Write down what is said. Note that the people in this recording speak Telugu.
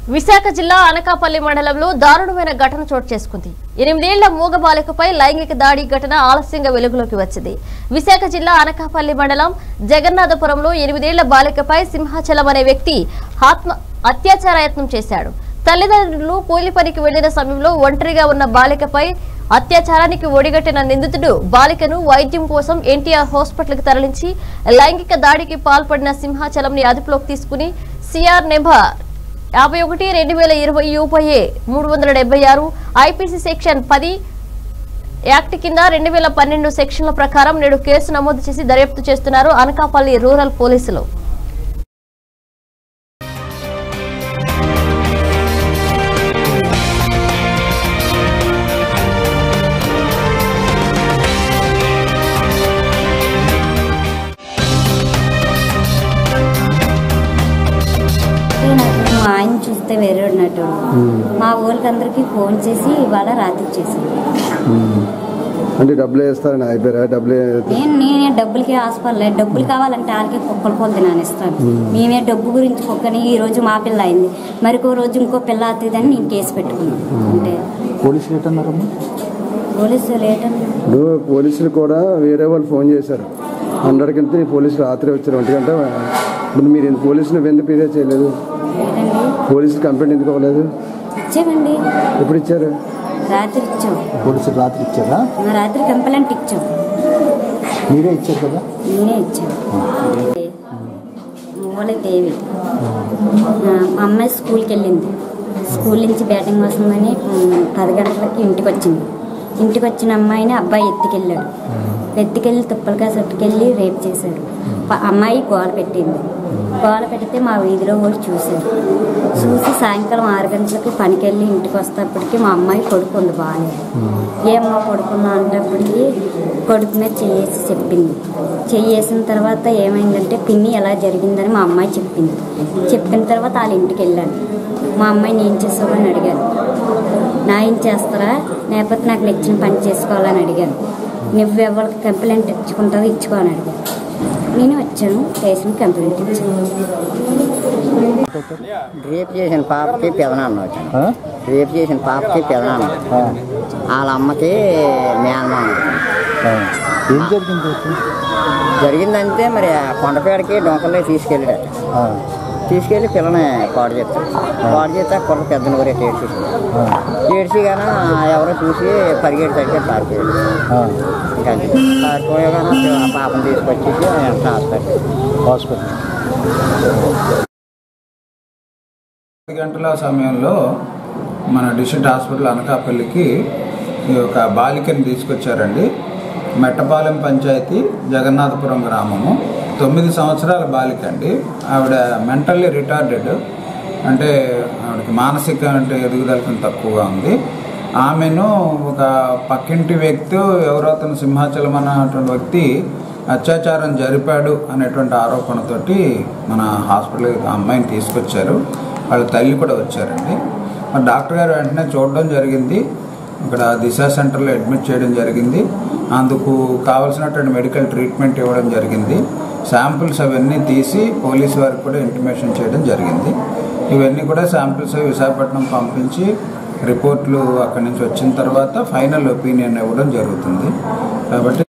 విశాఖ జిల్లా అనకాపల్లి మండలంలో దారుణమైన ఘటన చోటు చేసుకుంది ఎనిమిదేళ్ల మూగ బాలికపై లైంగిక దాడి ఘటన ఆలస్యంగా వెలుగులోకి వచ్చింది విశాఖ జిల్లా అనకాపల్లి మండలం జగన్నాథపురంలో ఎనిమిదేళ్ల బాలికపై సింహాచలం అనే వ్యక్తి ఆత్మ అత్యాచార యత్నం చేశాడు తల్లిదండ్రులు కూలి పనికి వెళ్లిన సమయంలో ఒంటరిగా ఉన్న బాలికపై అత్యాచారానికి ఒడిగట్టిన నిందితుడు బాలికను వైద్యం కోసం ఎన్టీఆర్ హాస్పిటల్ కి తరలించి లైంగిక దాడికి పాల్పడిన సింహాచలం ని అదుపులోకి తీసుకుని సిఆర్ నెంబర్ యాభై ఒకటి రెండు వేల ఇరవై యూపీఏ మూడు వందల డెబ్బై ఆరు ఐపీసీ సెక్షన్ పది యాక్ట్ కింద రెండు వేల పన్నెండు సెక్షన్ల ప్రకారం నేడు కేసు నమోదు చేసి దర్యాప్తు చేస్తున్నారు అనకాపల్లి రూరల్ పోలీసులు నాకు మా ఆయన చూస్తే వేరే ఉన్నట్టు మా ఊళ్ళకందరికీ ఫోన్ చేసి ఇవాళ రాత్రి చేసింది అంటే డబ్బులు వేస్తారని అయిపోయారా డబ్బులు ఏ- నేను నేనే డబ్బులకి ఆశపడలేదు డబ్బులు కావాలంటే వాళ్ళకి కుక్కలు కొలు తినాను ఇస్తాను మేమే డబ్బు గురించి కుక్కని ఈ రోజు మా పిల్ల అయింది మరికో రోజు ఇంకో పిల్ల అవుతుందని నేను కేసు పెట్టుకున్నాను అంటే పోలీసులు ఏంటన్నారమ్మా పోలీసు లేటన్ ఇప్పుడు పోలీసులు కూడా వేరే వాళ్ళు ఫోన్ చేశారు హండ్రెడ్ కింద ఈ పోలీసులు రాత్రి వచ్చారు ఒంటి గంట ఇప్పుడు మీరు ఎందుకు పోలీసులు ఎందుకు ఫిర్యాదు చేయలేదు లేదండి పోలీసులు కంప్లైంట్ ఎందుకు అవ్వలేదు ఇచ్చామండి ఎప్పుడు ఇచ్చారు రాత్రి ఇచ్చాం పోలీసులు రాత్రి ఇచ్చారా మా రాత్రి కంప్లైంట్ ఇచ్చాం మీరే ఇచ్చారు కదా నేనే ఇచ్చాను మూల దేవి ఆ, మా అమ్మాయి స్కూల్కి వెళ్ళింది స్కూల్ నుంచి బ్యాటింగ్ వస్తుందని ఉమ్, పది గంటలకి ఇంటికి వచ్చింది ఇంటికి వచ్చిన అమ్మాయిని అబ్బాయి ఎత్తుకెళ్ళాడు ఎత్తుకెళ్ళి తుప్పలకాయ చుట్టుకెళ్ళి రేపు చేశాడు ప- అమ్మాయి గోడ పెట్టింది గోడ పెడితే మా వీధిలో కూడా చూశారు చూసి సాయంకాలం ఆరు గంటలకి పనికెళ్ళి ఇంటికి వస్తేప్పటికి మా అమ్మాయి కొడుకుంది బాగాలేదు ఏమో కొడుకున్నా అంటప్పటికి కొడుకు మీద చెయ్యేసి చెప్పింది చెయ్యేసిన తర్వాత ఏమైందంటే పిన్ని ఎలా జరిగిందని మా అమ్మాయి చెప్పింది చెప్పిన తర్వాత వాళ్ళ ఇంటికి వెళ్ళాను మా అమ్మాయిని ఏం చేసావని అడిగాను నా ఏం చేస్తారా లేకపోతే నాకు నచ్చిన పని చేసుకోవాలని అడిగాను నువ్వు ఎవరికి కంప్లైంట్ ఇచ్చుకుంటావో ఇచ్చుకో అని అడిగాను నేను వచ్చాను స్టేషన్ కంప్లైంట్ ఇచ్చాను రేపు చేసిన పాపకి పెదనాన్న వచ్చాను ఆ? రేపు చేసిన పాపకి పెదనాన్న ఆ, వాళ్ళ అమ్మకి మేనమామ ఆ. ఏం జరిగింది అయితే? జరిగిందంటే మరి ఆ కొండపేడకి డొంకల్లో తీసుకెళ్ళాడు ఆ, తీసుకెళ్ళి పిల్లని పాడు చేస్తాడు పాడు చేస్తే కుర్ర పెద్దని కూడా ఏడ్చి ఆ, ఏడ్చి కానీ ఎవరో చూసి పరిగెడి తగ్గి పారిపోయాడు ఆ. ఇంకా అంతే. పారిపోయాగానే ఆ పాపను తీసుకొచ్చేసి ఎంత హాస్పిటల్ హాస్పిటల్ పది గంటల సమయంలో మన డిస్ట్రిక్ట్ హాస్పిటల్ అనకాపల్లికి ఈ యొక్క బాలికని తీసుకొచ్చారండి మెట్టపాలెం పంచాయతీ జగన్నాథపురం గ్రామము తొమ్మిది సంవత్సరాల బాలిక అండి ఆవిడ మెంటల్లీ రిటార్డెడ్ అంటే ఆవిడకి మానసిక అంటే ఎదుగుదల కొంచెం తక్కువగా ఉంది ఆమెను ఒక పక్కింటి వ్యక్తి ఎవరో అతను సింహాచలం అన్నటువంటి వ్యక్తి అత్యాచారం జరిపాడు అనేటువంటి ఆరోపణతోటి మన హాస్పిటల్కి ఆ అమ్మాయిని తీసుకొచ్చారు వాళ్ళ తల్లి కూడా వచ్చారండి మరి డాక్టర్ గారు వెంటనే చూడడం జరిగింది ఇక్కడ దిశ సెంటర్లో అడ్మిట్ చేయడం జరిగింది అందుకు కావలసినటువంటి మెడికల్ ట్రీట్మెంట్ ఇవ్వడం జరిగింది శాంపిల్స్ అవన్నీ తీసి పోలీస్ వారికి కూడా ఇంటిమేషన్ చేయడం జరిగింది ఇవన్నీ కూడా శాంపిల్స్ విశాఖపట్నం పంపించి రిపోర్ట్లు అక్కడి నుంచి వచ్చిన తర్వాత ఫైనల్ ఒపీనియన్ ఇవ్వడం జరుగుతుంది కాబట్టి